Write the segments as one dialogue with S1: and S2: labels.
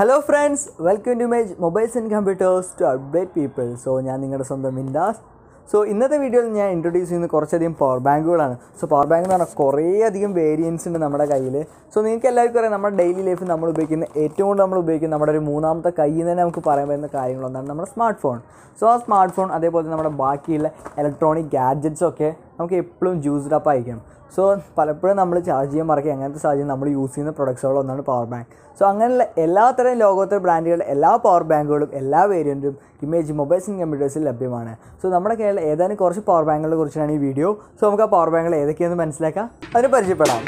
S1: hello friends welcome to my mobiles and computers to update people so ഞാൻ നിങ്ങളുടെ സ്വന്തം മിൻദാസ് so ഇന്നത്തെ വീഡിയോയിൽ ഞാൻ ഇൻട്രൊഡ്യൂസ് ചെയ്യുന്ന കുറച്ചധികം പവർ ബാങ്കുകളാണ് സോ പവർ ബാങ്ക് എന്ന് പറഞ്ഞാൽ കുറേ അധികം വേരിയൻസ് ഉണ്ട് നമ്മുടെ കയ്യിൽ സോ നിങ്ങൾക്ക് എല്ലാവർക്കും അറിയാം നമ്മുടെ ഡെയിലി ലൈഫിൽ നമ്മൾ ഉപയോഗിക്കുന്ന ഏറ്റവും കൂടുതൽ നമ്മൾ ഉപയോഗിക്കുന്ന നമ്മുടെ ഒരു മൂന്നാമത്തെ കയ്യിൽ നിന്ന് തന്നെ നമുക്ക് പറയാൻ പറ്റുന്ന കാര്യങ്ങളൊന്നാണ് നമ്മുടെ സ്മാർട്ട് ഫോൺ സോ ആ സ്മാർട്ട് ഫോൺ അതേപോലെ തന്നെ നമ്മുടെ ബാക്കിയുള്ള ഇലക്ട്രോണിക് ഗാഡ്ജറ്റ്സ് ഒക്കെ നമുക്ക് എപ്പോഴും ജ്യൂസ്ഡ് അപ്പ് ആയിരിക്കും സോ പലപ്പോഴും നമ്മൾ ചാർജ് ചെയ്യാൻ മറക്കുക അങ്ങനത്തെ സാഹചര്യം നമ്മൾ യൂസ് ചെയ്യുന്ന പ്രൊഡക്ട്സുകളൊന്നാണ് പവർ ബാങ്ക് സോ അങ്ങനെയുള്ള എല്ലാത്തരം ലോകോത്തര ബ്രാൻഡുകളുടെ എല്ലാ പവർ ബാങ്കുകളും എല്ലാ വേരിയൻറ്റും ഇമേജ് മൊബൈൽസ് ആൻഡ് കമ്പ്യൂട്ടേഴ്സിൽ ലഭ്യമാണ് സോ നമ്മുടെ കയ്യിൽ ഏതാനും കുറച്ച് പവർ ബാങ്കുകളെ കുറിച്ചാണ് ഈ വീഡിയോ സോ നമുക്ക് ആ പവർ ബാങ്കുകൾ ഏതൊക്കെയാണെന്ന് മനസ്സിലാക്കാം അതിന് പരിചയപ്പെടാം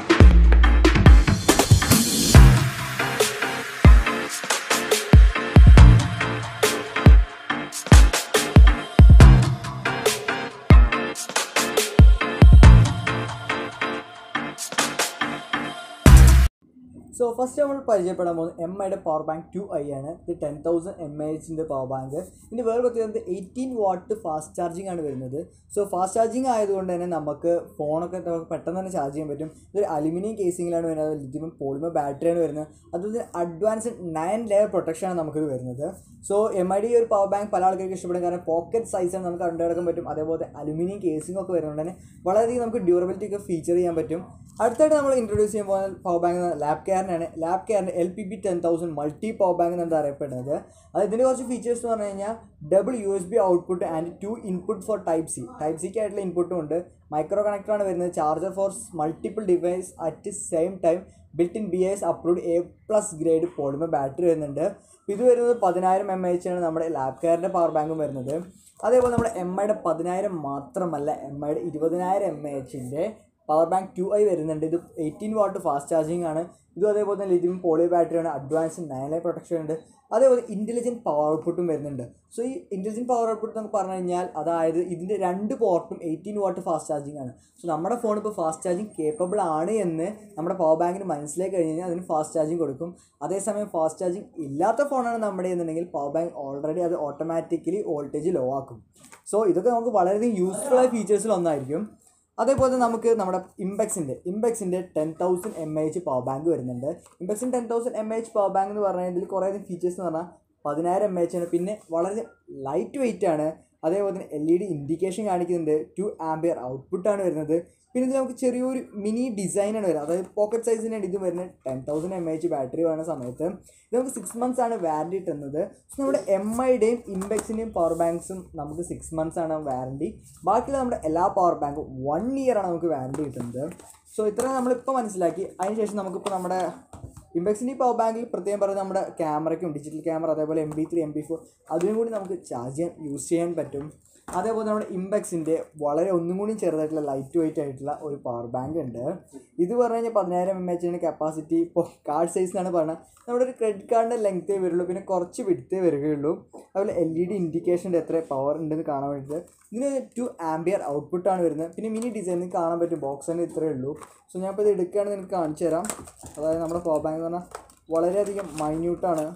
S1: സോ ഫസ്റ്റ് നമ്മൾ പരിചയപ്പെടാൻ പോകുന്നത് എം ഐയുടെ പവർ ബാങ്ക് ടു ഐ ആണ് ഇത് ടെൻ തൗസൻഡ് എം എ എച്ചിൻ്റെ പവർ ബാങ്ക് ഇതിൻ്റെ വേറെ പ്രത്യേകത എയ്റ്റീൻ വാട്ട് ഫാസ്റ്റ് ചാർജിങ് ആണ് വരുന്നത് സോ ഫാസ്റ്റ് ചാർജിങ് ആയതുകൊണ്ട് തന്നെ നമുക്ക് ഫോണൊക്കെ നമുക്ക് പെട്ടെന്ന് തന്നെ ചാർജ് ചെയ്യാൻ പറ്റും ഇതൊരു അലുമിനിയം കേസിങ്ങിലാണ് വരുന്നത് ലിഥിയം പോളിമർ ബാറ്ററിയാണ് വരുന്നത് അതുപോലെ അഡ്വാൻസ്ഡ് നയൻ ലെയർ പ്രൊട്ടക്ഷനാണ് നമുക്കിത് വരുന്നത് സോ എം ഐ ഡി ഒരു പവർ ബാങ്ക് പല ആൾക്കാർക്ക് ഇഷ്ടപ്പെടും കാരണം പോക്കറ്റ് സൈസാണ് നമുക്ക് കണ്ടുകിടക്കാൻ പറ്റും അതേപോലെ അലുമിനിയം കേസിംഗ് ഒക്കെ വരുന്നതുകൊണ്ട് തന്നെ വളരെയധികം നമുക്ക് ഡ്യൂറബിലിറ്റി ഒക്കെ ഫീച്ചർ ചെയ്യാൻ പറ്റും അടുത്തായിട്ട് നമ്മൾ ഇൻട്രൊഡ്യൂസ് ചെയ്യാൻ പോകുന്ന പവർ ബാങ്ക് ലാബ് കെയറിനാണ് ലാബ് കെയറിൻ്റെ L P B ten thousand multi power bank എന്നാണ് അറിയപ്പെടുന്നത് അത് ഇതിൻ്റെ കുറച്ച് ഫീച്ചേഴ്സ് എന്ന് പറഞ്ഞു കഴിഞ്ഞാൽ double U S B output and two input for type C type സിക്ക് ആയിട്ടുള്ള ഇൻപുട്ടും ഉണ്ട് മൈക്രോ കണക്ടറാണ് വരുന്നത് charger for multiple device at same time built in B S approved A plus grade polymer battery വരുന്നുണ്ട് ഇത് വരുന്നത് പതിനായിരം എം എച്ച് ആണ് നമ്മുടെ ലാബ് കെയറിൻ്റെ പവർ ബാങ്കും വരുന്നത് അതേപോലെ നമ്മുടെ എം ഐയുടെ പതിനായിരം മാത്രമല്ല എം ഐയുടെ ഇരുപതിനായിരം എം എച്ചിൻ്റെ പവർ ബാങ്ക് ടു ഐ വരുന്നുണ്ട് ഇത് എയ്റ്റീൻ വാട്ട് ഫാസ്റ്റ് ചാർജിങ് ആണ് ഇതും അതേപോലെ തന്നെ ലിഥിയം പോളി ബാറ്ററിയാണ് അഡ്വാൻസ് നയൻ ലൈ പ്രൊട്ടക്ഷൻ ഉണ്ട് അതേപോലെ ഇൻ്റലിജൻറ്റ് പവർ ഔട്ട്പുട്ടും വരുന്നുണ്ട് സോ ഈ ഇൻ്റലിജൻറ്റ് പവർ ഔട്ട്പുട്ട് നമുക്ക് പറഞ്ഞു കഴിഞ്ഞാൽ അതായത് ഇതിൻ്റെ രണ്ട് പോർട്ടും എയ്റ്റീൻ വാട്ട് ഫാസ്റ്റ് ചാർജിങ് ആണ് സോ നമ്മുടെ ഫോൺ ഇപ്പോൾ ഫാസ്റ്റ് ചാർജിങ് കേപ്പബിൾ ആണ് എന്ന് നമ്മുടെ പവർ ബാങ്കിന് മനസ്സിലാക്കി കഴിഞ്ഞ് കഴിഞ്ഞാൽ അതിന് ഫാസ്റ്റ് ചാർജിങ് കൊടുക്കും അതേസമയം ഫാസ്റ്റ് ചാർജിങ് ഇല്ലാത്ത ഫോണാണ് നമ്മുടെ എന്നുണ്ടെങ്കിൽ പവർ ബാങ്ക് ഓൾറെഡി അത് ഓട്ടോമാറ്റിക്കലി വോൾട്ടേജ് ലോ ആക്കും സോ ഇതൊക്കെ നമുക്ക് വളരെയധികം യൂസ്ഫുൾ ആയ ഫീച്ചേഴ്സിൽ ഒന്നായിരിക്കും അതേപോലെ നമുക്ക് നമ്മുടെ ഇംബെക്സിൻ്റെ ഇംബെക്സിൻ്റെ ten thousand M H power bank വരുന്നുണ്ട് ഇംബെക്സിൻ്റെ ten thousand M H power bank എന്ന് പറഞ്ഞാൽ ഇതിൽ കുറേ ഫീച്ചേഴ്സ് എന്ന് പറഞ്ഞാൽ പതിനായിരം എം എച്ച് ആണ് പിന്നെ വളരെ ലൈറ്റ് വെയിറ്റ് ആണ് അതേപോലെ തന്നെ എൽ ഇ ഡി ഇൻഡിക്കേഷൻ കാണിക്കുന്നുണ്ട് ടു ആംബിയർ ഔട്ട്പുട്ടാണ് വരുന്നത് പിന്നെ ഇത് നമുക്ക് ചെറിയൊരു മിനി ഡിസൈനാണ് വരുന്നത് അതായത് പോക്കറ്റ് സൈസിനാണ് ഇത് വരുന്നത് ten thousand M H battery വരുന്ന സമയത്ത് ഇത് നമുക്ക് സിക്സ് മന്ത്സ് ആണ് വാറണ്ടി കിട്ടുന്നത് സോ നമ്മുടെ എം ഐയുടെയും ഇംബെക്സിൻ്റെയും പവർ ബാങ്ക്സും നമുക്ക് സിക്സ് മന്ത്സ് ആണ് വാറണ്ടി ബാക്കിയുള്ള നമ്മുടെ എല്ലാ പവർ ബാങ്കും വൺ ഇയർ ആണ് നമുക്ക് വാറണ്ടി കിട്ടുന്നത് സോ ഇത്ര നമ്മളിപ്പോൾ മനസ്സിലാക്കി അതിനുശേഷം നമുക്കിപ്പോൾ നമ്മുടെ ഇംബെക്സിൻ്റെ പവർ ബാങ്കിൽ പ്രത്യേകം പറയുന്നത് നമ്മുടെ ക്യാമറയ്ക്കും ഡിജിറ്റൽ ക്യാമറ അതേപോലെ M B three M B four അതിനും കൂടി നമുക്ക് ചാർജ് ചെയ്യാൻ യൂസ് ചെയ്യാൻ പറ്റും അതേപോലെ നമ്മുടെ ഇംബെക്സിൻ്റെ വളരെ ഒന്നും കൂടി ചെറുതായിട്ടുള്ള ലൈറ്റ് വെയിറ്റ് ആയിട്ടുള്ള ഒരു പവർ ബാങ്ക് ഉണ്ട് ഇത് പറഞ്ഞു കഴിഞ്ഞാൽ പതിനായിരം എം എച്ചിൻ്റെ കപ്പാസിറ്റി ഇപ്പോൾ കാർഡ് സൈസ് എന്നാണ് പറഞ്ഞത് നമ്മുടെ ഒരു ക്രെഡിറ്റ് കാർഡിൻ്റെ ലെങ്ത്തേ വരുള്ളൂ പിന്നെ കുറച്ച് വിടുത്തേ വരികയുള്ളൂ അതുപോലെ എൽ ഇ ഡി ഇൻഡിക്കേഷൻ്റെ എത്ര പവർ ഉണ്ടെന്ന് കാണാൻ വേണ്ടിയിട്ട് ഇതിന് ടു ആംബിയർ ഔട്ട്പുട്ടാണ് വരുന്നത് പിന്നെ മിനി ഡിസൈനിൽ കാണാൻ പറ്റും ബോക്സ് തന്നെ ഇത്രയേ ഉള്ളൂ സോ ഞാനിപ്പോൾ ഇത് എടുക്കുകയാണെങ്കിൽ നിങ്ങൾക്ക് കാണിച്ചു തരാം അതായത് നമ്മുടെ പവർ ബാങ്ക് എന്ന് പറഞ്ഞാൽ വളരെയധികം മൈന്യൂട്ടാണ്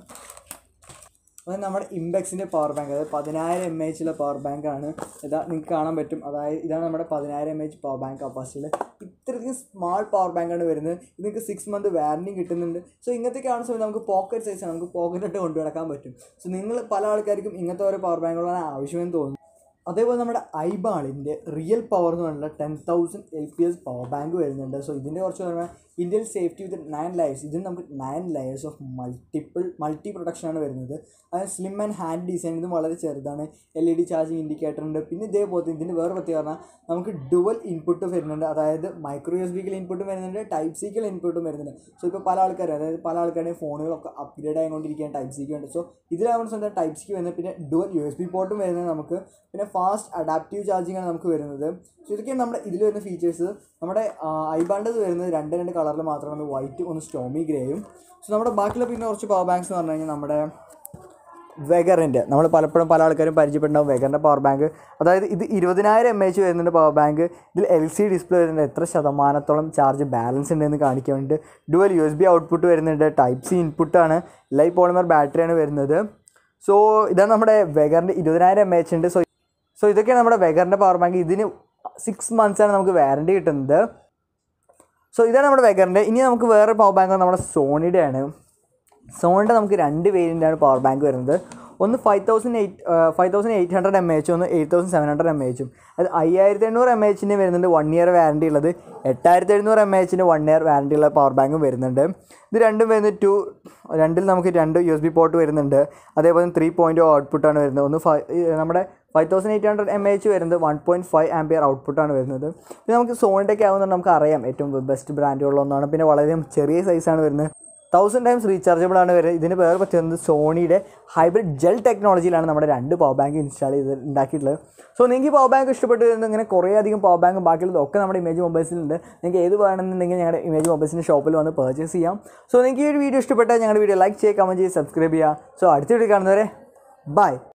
S1: അതായത് നമ്മുടെ ഇംബെക്സിൻ്റെ പവർ ബാങ്ക് അതായത് പതിനായിരം എം എച്ചിലെ പവർ ബാങ്ക് ആണ് ഇതാ നിങ്ങൾക്ക് കാണാൻ പറ്റും അതായത് ഇതാണ് നമ്മുടെ പതിനായിരം എം എച്ച് പവർ ബാങ്ക് കപ്പാസിറ്റിയിൽ ഇത്രയധികം സ്മാൾ പവർ ബാങ്കാണ് വരുന്നത് ഇത് നിങ്ങൾക്ക് സിക്സ് മന്ത് വാറണ്ടി കിട്ടുന്നുണ്ട് സോ ഇങ്ങനത്തെ കാണുന്ന സമയത്ത് നമുക്ക് പോക്കറ്റ് സൈസാണ് നമുക്ക് പോക്കറ്റിട്ട് കൊണ്ടു നടക്കാൻ പറ്റും സോ നിങ്ങൾ പല ആൾക്കാർക്കും ഇങ്ങനത്തെ ഓരോ പവർ ബാങ്കുകളാണ് ആവശ്യമെന്ന് തോന്നുന്നു അതേപോലെ നമ്മുടെ ഐബാളിൻ്റെ റിയൽ പവർ എന്ന് പറഞ്ഞാൽ ten thousand L P S power bank വരുന്നുണ്ട് സോ ഇതിൻ്റെ കുറച്ച് പറഞ്ഞാൽ Indian safety with nine layers ഇതിന് നമുക്ക് nine layers of multiple multi പ്രൊഡക്ഷനാണ് വരുന്നത് അത് സ്ലിം ആൻഡ് ഹാൻഡ് ഡിസൈൻ ഇതും വളരെ ചെറുതാണ് L E D charging indicator ഉണ്ട് പിന്നെ ഇതേപോലെ ഇതിൻ്റെ വേറെ പ്രത്യേകത പറഞ്ഞാൽ നമുക്ക് ഡുവൽ ഇൻപുട്ട് വരുന്നുണ്ട് അതായത് മൈക്രോ എസ് ബിക്കൽ ഇൻപുട്ടും വരുന്നുണ്ട് ടൈപ്പ് സിക്കൽ ഇൻപുട്ടും വരുന്നുണ്ട് സോ ഇപ്പോൾ പല ആൾക്കാരും അതായത് പല ആൾക്കാരുടെയും ഫോണുകളൊക്കെ അപ്ഗ്രേഡ് ആയിക്കൊണ്ടിരിക്കുകയാണ് ടൈപ്പ് സിക്ക് വേണ്ടി സോ ഇതിലാവുന്ന സ്വന്തം ടൈപ്പ് സിക്ക് വരുന്നത് പിന്നെ ഡുവൽ യു എസ് ബി പോർട്ടും വരുന്നത് നമുക്ക് പിന്നെ ഫാസ്റ്റ് അഡാപ്റ്റീവ് ചാർജിങ് ആണ് നമുക്ക് വരുന്നത് സോ ഇതൊക്കെയാണ് നമ്മുടെ ഇതിൽ വരുന്ന ഫീച്ചേഴ്സ് നമ്മുടെ ഐബാണ്ടത് വരുന്നത് രണ്ട് രണ്ട് കളറിൽ മാത്രമാണ് വൈറ്റ് ഒന്ന് സ്റ്റോമി ഗ്രേയും സോ നമ്മുടെ ബാക്കിയുള്ള പിന്നെ കുറച്ച് പവർ ബാങ്ക്സ് എന്ന് പറഞ്ഞു കഴിഞ്ഞാൽ നമ്മുടെ വെഗറിൻ്റെ നമ്മൾ പലപ്പോഴും പല ആൾക്കാരും പരിചയപ്പെട്ടുണ്ടാവും വെഗറിൻ്റെ പവർ ബാങ്ക് അതായത് ഇത് ഇരുപതിനായിരം എം എച്ച് വരുന്നുണ്ട് പവർ ബാങ്ക് ഇതിൽ എൽ സി ഡിസ്പ്ലേ വരുന്നുണ്ട് എത്ര ശതമാനത്തോളം ചാർജ് ബാലൻസ് ഉണ്ടെന്ന് കാണിക്കാൻ വേണ്ടി dual U S B output വരുന്നുണ്ട് ടൈപ്പ് സി ഇൻപുട്ടാണ് ലൈ പോളിമർ ബാറ്ററിയാണ് വരുന്നത് സോ ഇതാണ് നമ്മുടെ വെഗറിൻ്റെ ഇരുപതിനായിരം എം എച്ച് ഉണ്ട് സോ സോ ഇതൊക്കെയാണ് നമ്മുടെ വെഗറിൻ്റെ പവർ ബാങ്ക് ഇതിന് സിക്സ് മന്ത്സാണ് നമുക്ക് വാറണ്ടി കിട്ടുന്നത് സോ ഇതാണ് നമ്മുടെ വെഗറിൻ്റെ ഇനി നമുക്ക് വേറെ പവർ ബാങ്ക് നമ്മുടെ സോണിയുടെ ആണ് സോണിൻ്റെ നമുക്ക് രണ്ട് വേരിയൻ്റാണ് പവർ ബാങ്ക് വരുന്നത് ഒന്ന് five thousand eight five thousand eight hundred M എച്ചും ഒന്ന് eight thousand seven hundred M എച്ചും അത് അയ്യായിരത്തി എണ്ണൂറ് എം എച്ചിൻ്റെ വരുന്നുണ്ട് വൺ ഇയർ വാറണ്ടി ഉള്ളത് എട്ടായിരത്തി എഴുന്നൂറ് എം എച്ചിൻ്റെ വൺ ഇയർ വാറണ്ടി ഉള്ള പവർ ബാങ്കും വരുന്നുണ്ട് ഇത് രണ്ടും വരുന്നത് ടു രണ്ടിൽ നമുക്ക് രണ്ട് യു എസ് ബി പോർട്ട് വരുന്നുണ്ട് അതേപോലെ ത്രീ പോയിൻറ്റ് ഔട്ട്പുട്ടാണ് വരുന്നത് ഒന്ന് ഫൈവ് നമ്മുടെ five thousand eight hundred M H വരുന്നത് വൺ പോയിൻറ്റ് ഫൈവ് ആംപിയർ ഔട്ട്പുട്ടാണ് വരുന്നത് പിന്നെ നമുക്ക് സോണിൻ്റെയൊക്കെ ആവുന്നത് നമുക്ക് അറിയാം ഏറ്റവും ബെസ്റ്റ് ബ്രാൻഡുള്ള ഒന്നാണ് പിന്നെ വളരെ ചെറിയ സൈസാണ് വരുന്നത് തൗസൻഡ് ടൈംസ് റീചാർജബിൾ ആണ് വരുന്നത് ഇതിന് വേറെ പറ്റുന്നത് സോണിയുടെ ഹൈബ്രിഡ് ജെൽ ടെക്നോളജിയിലാണ് നമ്മുടെ രണ്ട് പവർ ബാങ്ക് ഇൻസ്റ്റാൾ ചെയ്ത് ഉണ്ടാക്കിയിട്ടുള്ളത് സോ നിങ്ങൾക്ക് ഈ പവർ ബാങ്ക് ഇഷ്ടപ്പെട്ട് വരുന്നത് ഇങ്ങനെ കുറേ അധികം പവർ ബാങ്കും ബാക്കിയുള്ളത് ഒക്കെ നമ്മുടെ ഇമേജ് മൊബൈൽസിലുണ്ട് നിങ്ങൾക്ക് ഏത് വേണമെന്നുണ്ടെങ്കിൽ ഞങ്ങളുടെ ഇമേജ് മൊബൈൽസിൻ്റെ ഷോപ്പിൽ വന്ന് പർച്ചേസ് ചെയ്യാം സോ നിങ്ങൾക്ക് ഈ ഒരു വീഡിയോ ഇഷ്ടപ്പെട്ടാൽ ഞങ്ങളുടെ വീഡിയോ ലൈക്ക് ചെയ്യുക കമൻറ്റ് ചെയ്യുക സബ്സ്ക്രൈബ് ചെയ്യുക സോ അടുത്ത വീഡിയോ കാണുന്നവരെ ബൈ